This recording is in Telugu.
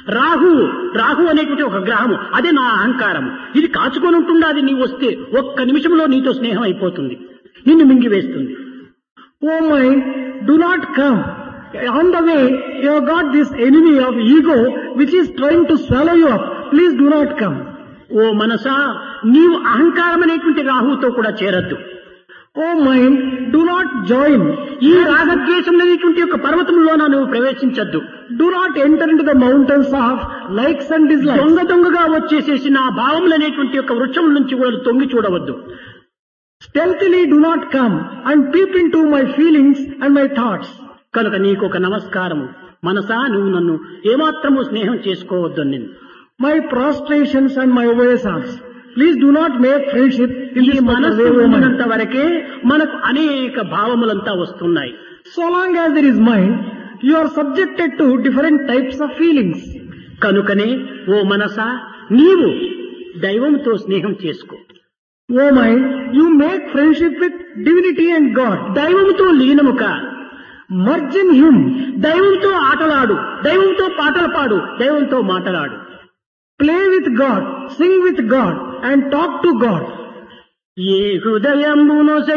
రాహు రాహు అనేటువంటి ఒక గ్రహము అదే నా అహంకారము ఇది కాచుకొని ఉంటుండా అది నీ వస్తే ఒక్క నిమిషంలో నీతో స్నేహం అయిపోతుంది నిన్ను మింగివేస్తుంది Oh mind, do not come. On the way, you have got this enemy of ego which is trying to swallow you up. Please do not come. ఓ మనసా నీవు అహంకారం అనేటువంటి రాహువుతో కూడా చేరద్దు Oh mind, do not join. ఈ రాగద్వేషం అనేటువంటి యొక్క పర్వతంలోన నువ్వు ప్రవేశించద్దు Do not enter into the mountains of likes and dislikes. దొంగ దొంగగా వచ్చేసేసి నా భావములు అనేటువంటి యొక్క వృక్షం నుంచి కూడా తొంగి చూడవద్దు Stealthily do not come and peep into my feelings and my thoughts. కనుక నీకు ఒక నమస్కారము మనసా నువ్వు నన్ను ఏమాత్రము స్నేహం చేసుకోవద్దు నేను My prostrations and my obeisance. Please do not make friendship in ఈ this మనస్సు way, woman. ఉన్నంత వరకే మనకు అనేక భావములంతా వస్తున్నాయి So long as there is mind, you are subjected to different types of feelings. కనుకనే ఓ మనసా నీవు దైవంతో స్నేహం చేసుకో Oh mind, you make friendship with divinity and God. దైవంతో లీనము కా Merge in Him. దైవంతో ఆటలాడు దైవంతో పాటలు పాడు దైవంతో మాటలాడు Play with God, sing with God, and talk to God. A హృదయంబును